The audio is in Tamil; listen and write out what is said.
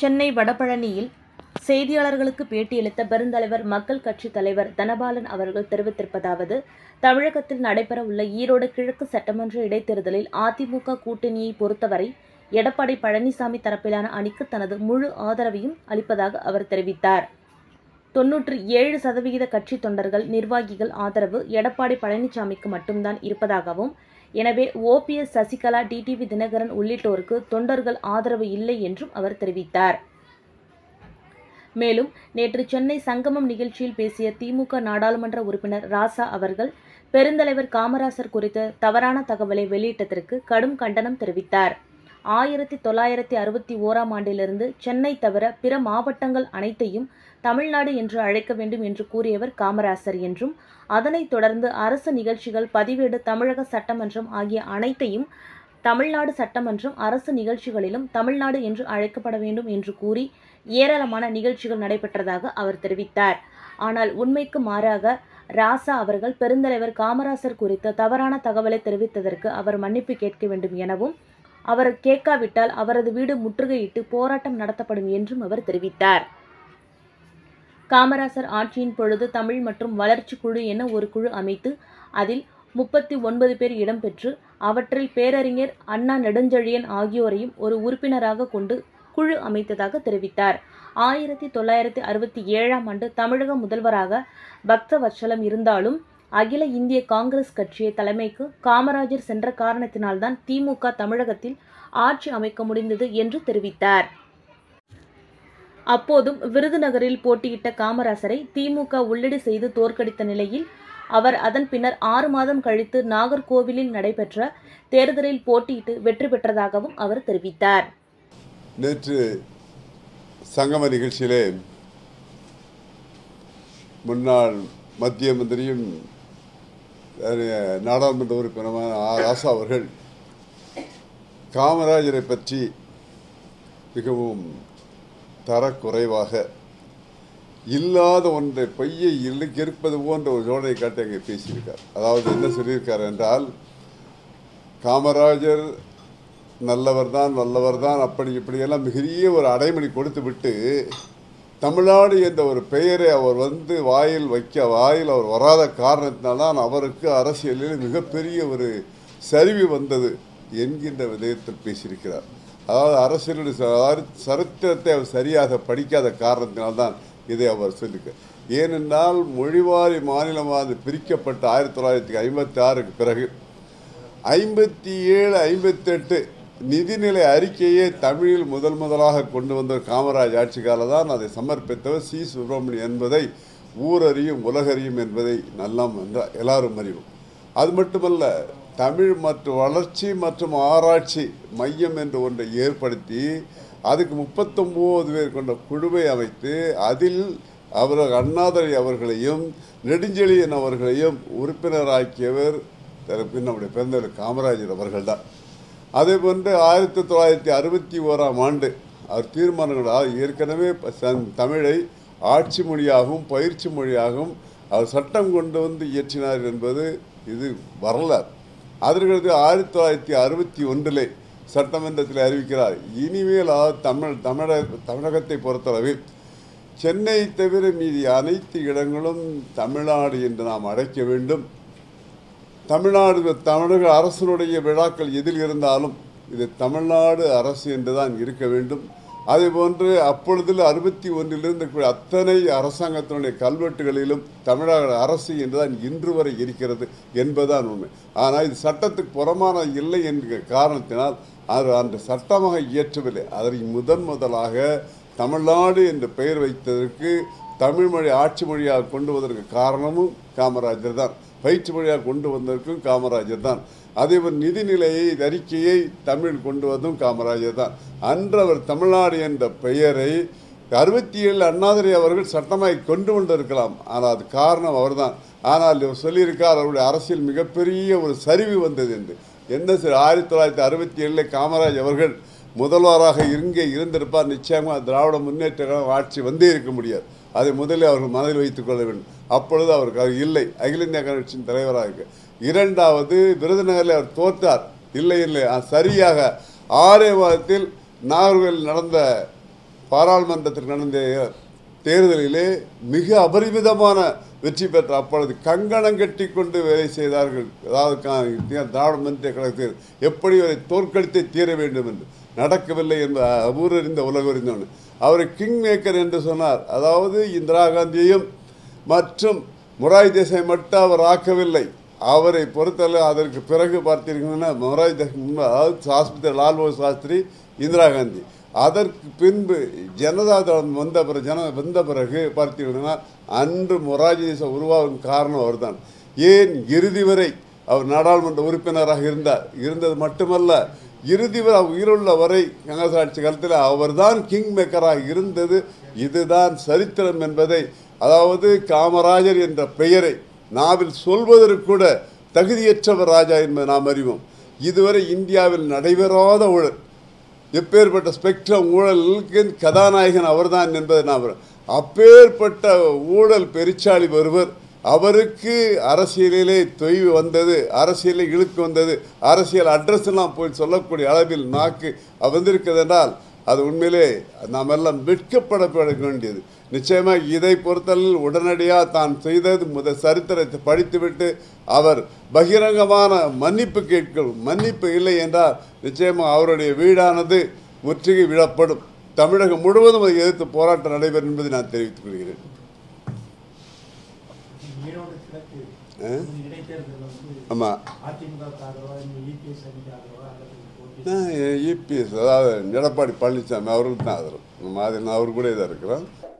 சென்னை வடபழனியில் செய்தியாளர்களுக்கு பேட்டியளித்த பெருந்தலைவர் மக்கள் கட்சித் தலைவர் தனபாலன் அவர்கள் தெரிவித்திருப்பதாவது தமிழகத்தில் நடைபெறவுள்ள ஈரோடு கிழக்கு சட்டமன்ற இடைத்தேர்தலில் அதிமுக கூட்டணியை பொறுத்தவரை எடப்பாடி பழனிசாமி தரப்பிலான அணிக்கு தனது முழு ஆதரவையும் அளிப்பதாக அவர் தெரிவித்தார் தொன்னூற்றி ஏழு சதவிகித கட்சி தொண்டர்கள் நிர்வாகிகள் ஆதரவு எடப்பாடி பழனிசாமிக்கு மட்டும்தான் இருப்பதாகவும் எனவே ஓபிஎஸ் சசிகலா டிடிவி தினகரன் உள்ளிட்டோருக்கு தொண்டர்கள் ஆதரவு இல்லை என்றும் அவர் தெரிவித்தார் மேலும் நேற்று சென்னை சங்கமம் நிகழ்ச்சியில் பேசிய திமுக நாடாளுமன்ற உறுப்பினர் ராசா அவர்கள் பெருந்தலைவர் காமராசர் குறித்த தவறான தகவலை வெளியிட்டதற்கு கடும் கண்டனம் தெரிவித்தார் ஆயிரத்தி தொள்ளாயிரத்தி அறுபத்தி ஓராம் ஆண்டிலிருந்து சென்னை தவிர பிற மாவட்டங்கள் அனைத்தையும் தமிழ்நாடு என்று அழைக்க வேண்டும் என்று கூறியவர் காமராசர் என்றும் அதனைத் தொடர்ந்து அரசு நிகழ்ச்சிகள் பதிவேடு தமிழக சட்டமன்றம் ஆகிய அனைத்தையும் தமிழ்நாடு சட்டமன்றம் அரசு நிகழ்ச்சிகளிலும் தமிழ்நாடு என்று அழைக்கப்பட வேண்டும் என்று கூறி ஏராளமான நிகழ்ச்சிகள் நடைபெற்றதாக அவர் தெரிவித்தார் ஆனால் உண்மைக்கு மாறாக ராசா அவர்கள் பெருந்தலைவர் காமராசர் குறித்த தவறான தகவலை தெரிவித்ததற்கு அவர் மன்னிப்பு கேட்க வேண்டும் எனவும் அவர் கேட்காவிட்டால் அவரது வீடு முற்றுகையிட்டு போராட்டம் நடத்தப்படும் என்றும் அவர் தெரிவித்தார் காமராசர் ஆட்சியின் பொழுது தமிழ் மற்றும் வளர்ச்சி குழு என ஒரு குழு அமைத்து அதில் முப்பத்தி ஒன்பது பேர் இடம்பெற்று அவற்றில் பேரறிஞர் அண்ணா நெடுஞ்செழியன் ஆகியோரையும் ஒரு உறுப்பினராக கொண்டு குழு அமைத்ததாக தெரிவித்தார் ஆயிரத்தி தொள்ளாயிரத்தி அறுபத்தி ஏழாம் ஆண்டு தமிழக முதல்வராக பக்தவத்சலம் இருந்தாலும் அகில இந்திய காங்கிரஸ் கட்சியை தலைமைக்கு காமராஜர் சென்ற காரணத்தினால்தான் திமுக தமிழகத்தில் ஆட்சி அமைக்க முடிந்தது என்று தெரிவித்தார் அப்போதும் விருதுநகரில் போட்டியிட்ட காமராசரை திமுக உள்ளிடு செய்து தோற்கடித்த நிலையில் அவர் அதன் பின்னர் ஆறு மாதம் கழித்து நாகர்கோவிலில் நடைபெற்ற தேர்தலில் போட்டியிட்டு வெற்றி பெற்றதாகவும் அவர் தெரிவித்தார் நேற்று சங்கம நிகழ்ச்சியிலே முன்னாள் மத்திய மந்திரியும் அஹ், நாடாளுமன்ற உறுப்பினருமான ஆர் ராசா அவர்கள் காமராஜரை பற்றி மிகவும் தரக்குறைவாக இல்லாத ஒன்றை பொய்யை இல்லைக்கு இருப்பது போன்ற ஒரு ஜோடனை காட்டி அங்கே பேசியிருக்கார் அதாவது என்ன சொல்லியிருக்கார் என்றால் காமராஜர் நல்லவர் தான் வல்லவர் தான் அப்படி இப்படியெல்லாம் மிகரிய ஒரு அடைமொழி கொடுத்து விட்டு தமிழ்நாடு என்ற ஒரு பெயரை அவர் வந்து வாயில் வைக்க வாயில் அவர் வராத காரணத்தினால்தான் அவருக்கு அரசியலில் மிகப்பெரிய ஒரு சரிவு வந்தது என்கின்ற விதயத்தில் பேசியிருக்கிறார் அதாவது அரசியலுடைய ச- சரித்திரத்தை அவர் சரியாக படிக்காத காரணத்தினால்தான் இதை அவர் சொல்லிக்க ஏனென்றால் மொழிவாரி மாநிலமாக பிரிக்கப்பட்ட ஆயிரத்தி தொள்ளாயிரத்தி ஐம்பத்தி ஆறுக்கு பிறகு ஐம்பத்தி ஏழு ஐம்பத்தெட்டு நிதிநிலை அறிக்கையை தமிழில் முதல் முதலாக கொண்டு வந்த காமராஜ் ஆட்சி தான் அதை சமர்ப்பித்தவர் சி சுப்பிரமணியன் என்பதை ஊரறியும் உலகறியும் என்பதை நல்லம் என்ற எல்லாரும் அறிவோம் அது மட்டுமல்ல தமிழ் மற்றும் வளர்ச்சி மற்றும் ஆராய்ச்சி மையம் என்று ஒன்றை ஏற்படுத்தி அதுக்கு முப்பத்தொம்போது பேர் கொண்ட குழுவை அமைத்து அதில் அவர் அண்ணாதுரை அவர்களையும் நெடுஞ்செழியன் அவர்களையும் உறுப்பினராக்கியவர் பின் நம்முடைய பிறந்தவர் காமராஜர் அவர்கள்தான் அதே போன்று ஆயிரத்தி தொள்ளாயிரத்தி அறுபத்தி ஓராம் ஆண்டு அவர் தீர்மானங்களால் ஏற்கனவே ப- சந்- தமிழை ஆட்சி மொழியாகவும் பயிற்சி மொழியாகவும் அவர் சட்டம் கொண்டு வந்து இயற்றினார் என்பது இது வரலாறு அதற்கடுத்து ஆயிரத்தி தொள்ளாயிரத்தி அறுபத்தி ஒன்றிலே சட்டமன்றத்தில் அறிவிக்கிறார் இனிமேல் அதாவது தமிழ் தமிழக தமிழகத்தை பொறுத்தளவில் சென்னை தவிர மீதி அனைத்து இடங்களும் தமிழ்நாடு என்று நாம் அழைக்க வேண்டும் தமிழ்நாடு தமிழக அரசனுடைய விழாக்கள் எதில் இருந்தாலும் இது தமிழ்நாடு அரசு என்றுதான் இருக்க வேண்டும் அதே போன்று அப்பொழுதில் அறுபத்தி ஒன்றிலிருந்து கூடிய அத்தனை அரசாங்கத்தினுடைய கல்வெட்டுகளிலும் தமிழக அரசு என்றுதான் இன்று வரை இருக்கிறது என்பதுதான் உண்மை ஆனால் இது சட்டத்துக்கு புறமான இல்லை என்கிற காரணத்தினால் அது அந்த சட்டமாக இயற்றவில்லை அதற்கு முதன் முதலாக தமிழ்நாடு என்று பெயர் வைத்ததற்கு தமிழ் மொழி ஆட்சி மொழியாக கொண்டு வந்ததற்கு காரணமும் காமராஜர் தான் பயிற்சி மொழியாக கொண்டு வந்ததற்கும் காமராஜர் தான் அதேபோல் நிதிநிலையை அறிக்கையை தமிழ் கொண்டு வந்ததும் காமராஜர் தான் அன்று அவர் தமிழ்நாடு என்ற பெயரை அறுபத்தி ஏழு அண்ணாதுரை அவர்கள் சட்டமாய் கொண்டு கொண்டிருக்கலாம் ஆனால் அது காரணம் அவர்தான் ஆனால் இவர் சொல்லியிருக்கார் அவருடைய அரசியல் மிகப்பெரிய ஒரு சரிவு வந்தது என்று என்ன சரி ஆயிரத்தி தொள்ளாயிரத்தி அறுபத்தி ஏழில் காமராஜ் அவர்கள் முதல்வராக இங்கே இருந்திருப்பார் நிச்சயமாக திராவிட முன்னேற்ற கழகம் ஆட்சி வந்தே இருக்க முடியாது அதை முதலில் அவர்கள் மனதில் வைத்துக் கொள்ள வேண்டும் அப்பொழுது அவருக்கு அது இல்லை அகில இந்திய கட்சியின் தலைவராக இருக்க இரண்டாவது விருதுநகரில் அவர் தோற்றார் இல்லை இல்லை அது சரியாக ஆறே மாதத்தில் நாகர்கோவில் நடந்த பாராளுமன்றத்திற்கு நடந்த தேர்தலிலே மிக அபரிமிதமான வெற்றி பெற்ற அப்பொழுது கங்கணம் கட்டி கொண்டு வேலை செய்தார்கள் அதாவது கா- திராவிட மந்திர கழகத்தில் எப்படி அவரை தோற்கடித்தே தீர வேண்டும் என்று நடக்கவில்லை என்று அபூரறிந்த உலகறிந்தவன் அவரை கிங் மேக்கர் என்று சொன்னார் அதாவது இந்திரா காந்தியையும் மற்றும் மொராய் தேசாய் மட்டும் அவர் ஆக்கவில்லை அவரை பொறுத்தவரை அதற்கு பிறகு பார்த்தீங்கன்னா மொராய் தேசாய் முன்பு அதாவது சாஸ்திரி லால் பகதூர் சாஸ்திரி இந்திரா காந்தி அதற்கு பின்பு ஜனதா தளம் வந்த பிறகு ஜன வந்த பிறகு பார்த்தீங்கன்னா அன்று மொராஜி தேசம் உருவாகும் காரணம் அவர்தான் ஏன் இறுதி வரை அவர் நாடாளுமன்ற உறுப்பினராக இருந்தார் இருந்தது மட்டுமல்ல இறுதி வரை அவர் உயிருள்ள வரை காங்கிரஸ் ஆட்சி காலத்தில் அவர்தான் கிங் மேக்கராக இருந்தது இதுதான் சரித்திரம் என்பதை அதாவது காமராஜர் என்ற பெயரை நாவில் சொல்வதற்கு கூட தகுதியற்றவர் ராஜா என்பதை நாம் அறிவோம் இதுவரை இந்தியாவில் நடைபெறாத ஊழல் எப்பேற்பட்ட ஸ்பெக்ட்ரம் ஊழலுக்கு கதாநாயகன் அவர்தான் என்பதை நாம் அப்பேற்பட்ட ஊழல் பெருச்சாளி ஒருவர் அவருக்கு அரசியலிலே தொய்வு வந்தது அரசியலை இழுக்கு வந்தது அரசியல் அட்ரஸ் எல்லாம் போய் சொல்லக்கூடிய அளவில் நாக்கு வந்திருக்கிறது என்றால் அது உண்மையிலே நாம் எல்லாம் வெட்கப்பட வேண்டியது நிச்சயமாக இதை பொறுத்தலில் உடனடியாக தான் செய்தது முத சரித்திரத்தை படித்துவிட்டு அவர் பகிரங்கமான மன்னிப்பு கேட்கும் மன்னிப்பு இல்லை என்றால் நிச்சயமாக அவருடைய வீடானது முற்றுகை விடப்படும் தமிழகம் முழுவதும் அதை எதிர்த்து போராட்டம் நடைபெறும் என்பதை நான் தெரிவித்துக் கொள்கிறேன் ஈரோடு கிழக்கு ஆ? இடைத்தேர்தல் வந்து ஆமாம் அதிமுக ஆதரவா இந்த இபிஎஸ் அணிக்கு ஆதரவா அல்லது போட்டி நான் இபிஎஸ் அதாவது எடப்பாடி பழனிசாமி அவர்களுக்கு தான் ஆதரவு நம்ம அதில் நான் அவர் கூட இதாக இருக்கிறோம்